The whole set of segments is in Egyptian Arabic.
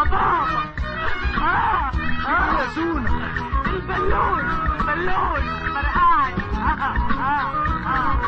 بابا آه آه يا سونا البالون البالون فرقعت آه آه آه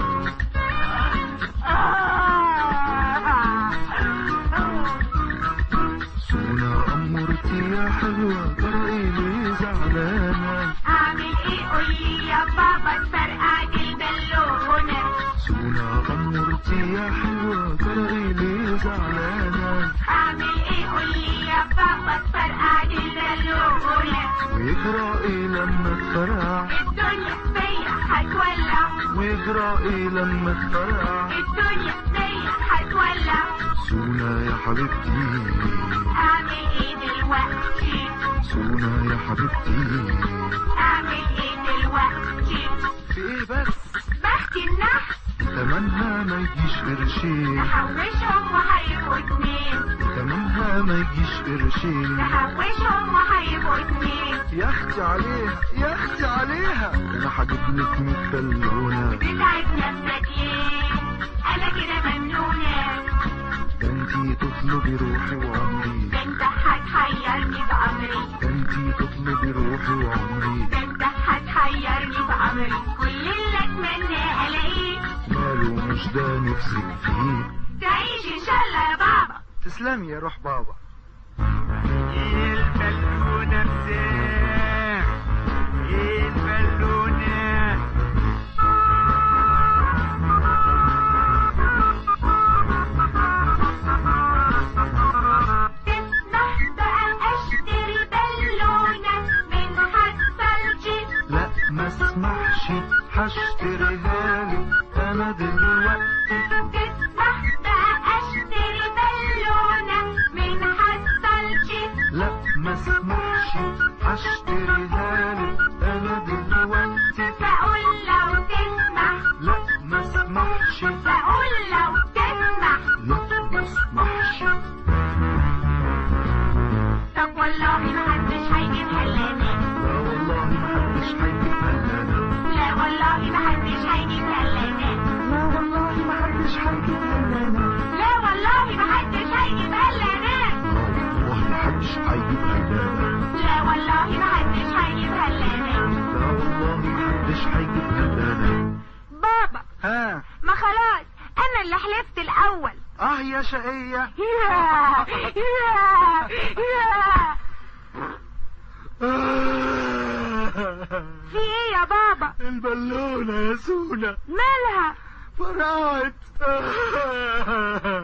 آه سونا أمرتي يا حلوة ترى لي زعلانة أعمل إيه قولي يا بابا اتفرقعت البالونة سونا أمرتي يا حلوة ترى لي زعلانة أعمل إيه قولي يا بابا اتفرقعت البالونة ويجرى إيه لما اتفرع الدنيا فيا هتولع ويجرى إيه لما اتفرع الدنيا فيا هتولع سونا يا حبيبتي أعمل إيه دلوقتي سونا يا حبيبتي أعمل إيه دلوقتي في إيه بس بحكي النحس تمنها ما يجيش قرشين نحوشهم وهيبقوا اتنين تمنها ما يجيش قرشين نحوشهم وهيبقوا اتنين يا اختي عليها يا اختي عليها انا هجيب لك 100 بالونه بتعب نفسك ليه انا كده ممنونة ده انتي تطلبي روحي وعمري ده انت هتحيرني بأمري ده انتي تطلبي روحي وعمري ده انت هتحيرني بأمري كل اللي اتمنى الاقيه ماله مش ده نفسك فيه تعيش ان شاء الله يا بابا تسلمي يا روح بابا البالونة بتاع البالونة تسمح بقى اشتري بالونة من حصلتي لا ما اسمحش هشتريها لك انا دلوقتي تسمح بقى اشتري بالونة من حصلتي لا ما اسمحش هشتريها لك انا دلوقتي بقول لو تسمح لا ما اسمحش بقول لو تسمح لا ما اسمحش طب والله محدش هيجيبها لنا لا والله محدش هيجيبها لنا لا والله محدش هيجيبها لنا لا والله محدش هيجيبها لنا لا والله محدش هيجيبها لنا لا والله محدش هيجيبها لنا لا والله محدش هيجيبها لنا لا والله محدش هيجيبها لنا بابا ها ما خلاص انا اللي حلفت الاول اه يا شقية يا يا يا في ايه يا بابا البالونة يا سونا مالها فرقعت